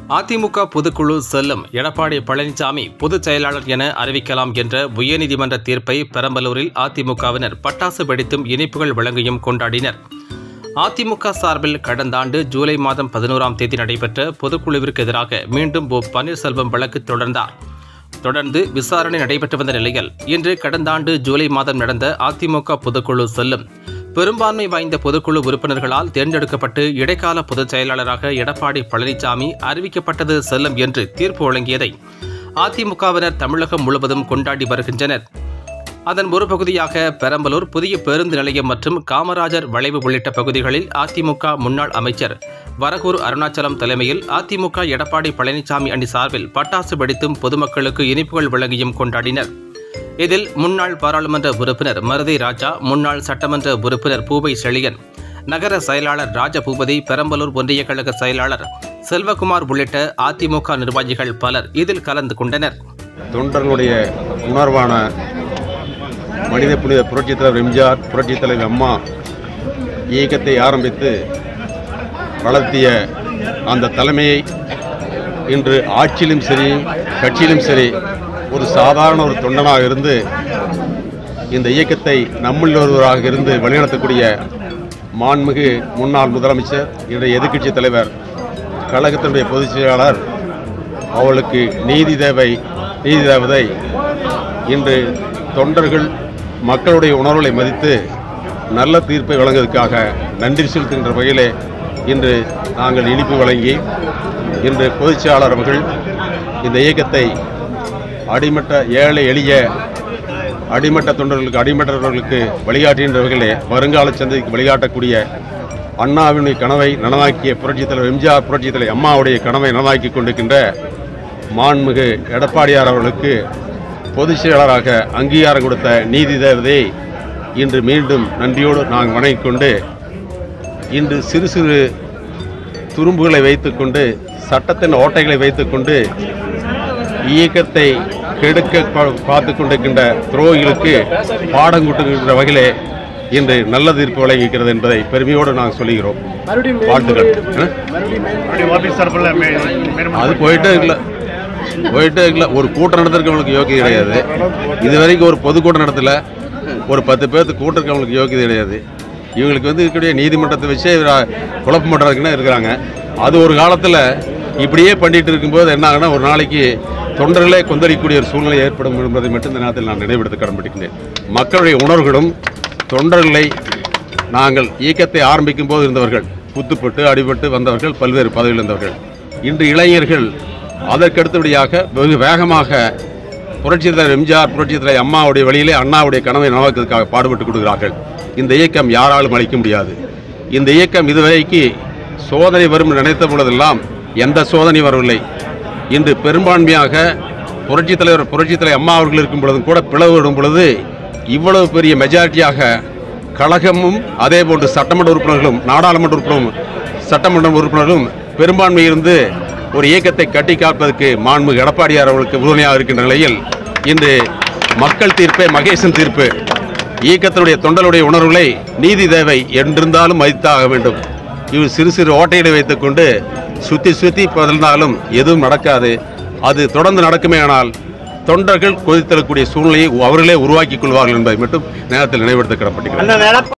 அதிமுக பொதுக்குழு செல்லும் எடப்பாடி பழனிசாமி பொதுச் செயலாளர் என அறிவிக்கலாம் என்ற உயர்நீதிமன்ற தீர்ப்பை பெரம்பலூரில் அதிமுகவினர் பட்டாசு வெடித்தும் இனிப்புகள் வழங்கியும் கொண்டாடினர் அதிமுக சார்பில் கடந்த ஆண்டு ஜூலை மாதம் பதினோராம் தேதி நடைபெற்ற பொதுக்குழுவிற்கு எதிராக மீண்டும் ஓ பன்னீர்செல்வம் வழக்கு தொடர்ந்தார் தொடர்ந்து விசாரணை நடைபெற்று வந்த நிலையில் இன்று கடந்த ஆண்டு ஜூலை மாதம் நடந்த அதிமுக பொதுக்குழு செல்லும் பெரும்பான்மை வாய்ந்த பொதுக்குழு உறுப்பினர்களால் தேர்ந்தெடுக்கப்பட்டு இடைக்கால பொதுச் செயலாளராக எடப்பாடி பழனிசாமி அறிவிக்கப்பட்டது செல்லும் என்று தீர்ப்பு வழங்கியதை அதிமுகவினர் தமிழகம் முழுவதும் கொண்டாடி வருகின்றனர் அதன் ஒரு பகுதியாக பெரம்பலூர் புதிய பேருந்து நிலையம் மற்றும் காமராஜர் வளைவு உள்ளிட்ட பகுதிகளில் அதிமுக முன்னாள் அமைச்சர் வரகூர் அருணாச்சலம் தலைமையில் அதிமுக எடப்பாடி பழனிசாமி அணி சார்பில் பட்டாசு வெடித்தும் பொதுமக்களுக்கு இனிப்புகள் வழங்கியும் கொண்டாடினர் இதில் முன்னாள் பாராளுமன்ற உறுப்பினர் மருதை ராஜா முன்னாள் சட்டமன்ற உறுப்பினர் பூவை செழியன் நகர செயலாளர் ராஜபூபதி பெரம்பலூர் ஒன்றிய கழக செயலாளர் செல்வகுமார் உள்ளிட்ட அதிமுக நிர்வாகிகள் பலர் இதில் கலந்து கொண்டனர் தொண்டர்களுடைய உணர்வான மனித புனித புரட்சித் தலைவர் எம்ஜிஆர் புரட்சித் தலைவர் அம்மா இயக்கத்தை ஆரம்பித்து வளர்த்திய அந்த தலைமையை இன்று ஆட்சியிலும் சரி கட்சியிலும் சரி ஒரு சாதாரண ஒரு தொண்டனாக இருந்து இந்த இயக்கத்தை நம்மில் ஒருவராக இருந்து வழிநடத்தக்கூடிய மாண்புமிகு முன்னாள் முதலமைச்சர் இன்றைய எதிர்க்கட்சி தலைவர் கழகத்தினுடைய பொதுச் செயலாளர் அவளுக்கு நீதி தேவை நீதி தேவதை இன்று தொண்டர்கள் மக்களுடைய உணர்வுகளை மதித்து நல்ல தீர்ப்பை வழங்குவதற்காக நன்றி செலுத்துகின்ற வகையிலே இன்று நாங்கள் இனிப்பு வழங்கி இன்று பொதுச் செயலாளர் அவர்கள் இந்த இயக்கத்தை அடிமட்ட ஏழை எளிய அடிமட்ட தொண்டர்களுக்கு அடிமட்டவர்களுக்கு வழிகாட்டுகின்ற வகையிலே வருங்கால சந்தைக்கு வழிகாட்டக்கூடிய அண்ணாவினுடைய கனவை நனவாக்கிய புரட்சித் தலைவர் எம்ஜிஆர் புரட்சித் தலைவர் அம்மாவுடைய கனவை நனவாக்கி கொண்டிருக்கின்ற மாண்புமிகு எடப்பாடியார் அவர்களுக்கு பொதுச் செயலாளராக அங்கீகாரம் கொடுத்த நீதி தேவதையை இன்று மீண்டும் நன்றியோடு நாங்கள் வணங்கிக் கொண்டு இன்று சிறு சிறு துரும்புகளை வைத்துக்கொண்டு சட்டத்தின் ஓட்டைகளை வைத்துக்கொண்டு இயக்கத்தை கெடுக்க பா- பார்த்து கொண்டிருக்கின்ற துரோகிகளுக்கு பாடம் கூட்டுகின்ற வகையிலே இன்று நல்ல தீர்ப்பு வழங்கியிருக்கிறது என்பதை பெருமையோடு நாங்கள் சொல்லுகிறோம் வாழ்த்துக்கள் என்ன? மறுபடியும் ஆபீஸ் தரப்புல மே- மேலும் அது போயிட்டே இருக்கல போயிட்டே இருக்கல ஒரு கூட்டம் நடத்துறவங்களுக்கு யோக்கியம் கிடையாது இது வரைக்கும் ஒரு பொதுக்கூட்டம் நடத்தல ஒரு பத்து பேர்த்து கூட்டம் இருக்கவங்களுக்கு யோக்கியம் கிடையாது இவங்களுக்கு வந்து இருக்கக்கூடிய நீதிமன்றத்தை வச்சே இவர- குழப்பம் பண்ணுறதுக்குன்னு இருக்கிறாங்க அது ஒரு காலத்தில் இப்படியே பண்ணிட்டு இருக்கும்போது என்ன ஆகுனா ஒரு நாளைக்கு தொண்டர்களே கொந்தளிக்கக்கூடிய ஒரு சூழ்நிலை ஏற்படும் என்பதை மட்டும் இந்த நேரத்தில் நான் நினைவெடுத்து கடன்படுகின்றேன் மக்களுடைய உணர்வுகளும் தொண்டர்களை நாங்கள் இயக்கத்தை ஆரம்பிக்கும் போது இருந்தவர்கள் குத்துப்பட்டு அடிபட்டு வந்தவர்கள் பல்வேறு பதவியில் இருந்தவர்கள் இன்று இளைஞர்கள் அதற்கடுத்தபடியாக வெகு வேகமாக புரட்சித் தலைவர் எம்ஜிஆர் புரட்சித் தலைவர் அம்மாவுடைய வழியிலே அண்ணாவுடைய கனவை நனவாக்குவதற்காக பாடுபட்டு கொடுக்கிறார்கள் இந்த இயக்கம் யாராலும் அளிக்க முடியாது இந்த இயக்கம் இதுவரைக்கு சோதனை வரும் என்று நினைத்த பொழுதெல்லாம் எந்த சோதனை வரவில்லை இன்று பெரும்பான்மையாக புரட்சித் தலைவர் புரட்சித் தலைவர் அம்மா அவர்கள் இருக்கும் பொழுதும் கூட பிளவு விடும் பொழுது இவ்வளவு பெரிய மெஜாரிட்டியாக கழகமும் அதே போன்று சட்டமன்ற உறுப்பினர்களும் நாடாளுமன்ற உறுப்பினரும் சட்டமன்ற உறுப்பினரும் பெரும்பான்மை இருந்து ஒரு இயக்கத்தை கட்டி காப்பதற்கு மாண்புமிகு எடப்பாடியார் அவர்களுக்கு உறுதுணையாக இருக்கின்ற நிலையில் இன்று மக்கள் தீர்ப்பே மகேசன் தீர்ப்பு இயக்கத்தினுடைய தொண்டருடைய உணர்வுகளை நீதி தேவை என்றிருந்தாலும் மதித்தாக வேண்டும் இவர் சிறு சிறு ஓட்டைகளை வைத்துக்கொண்டு சுத்தி சுத்தி பதிர்ந்தாலும் எதுவும் நடக்காது அது தொடர்ந்து நடக்குமே ஆனால் தொண்டர்கள் கொதித்தரக்கூடிய சூழ்நிலையை அவர்களே உருவாக்கிக் கொள்வார்கள் என்பதை மட்டும் நேரத்தில் நினைவெடுத்து கிடப்பட்டிருக்கிறது அண்ணன் எடப்பாடி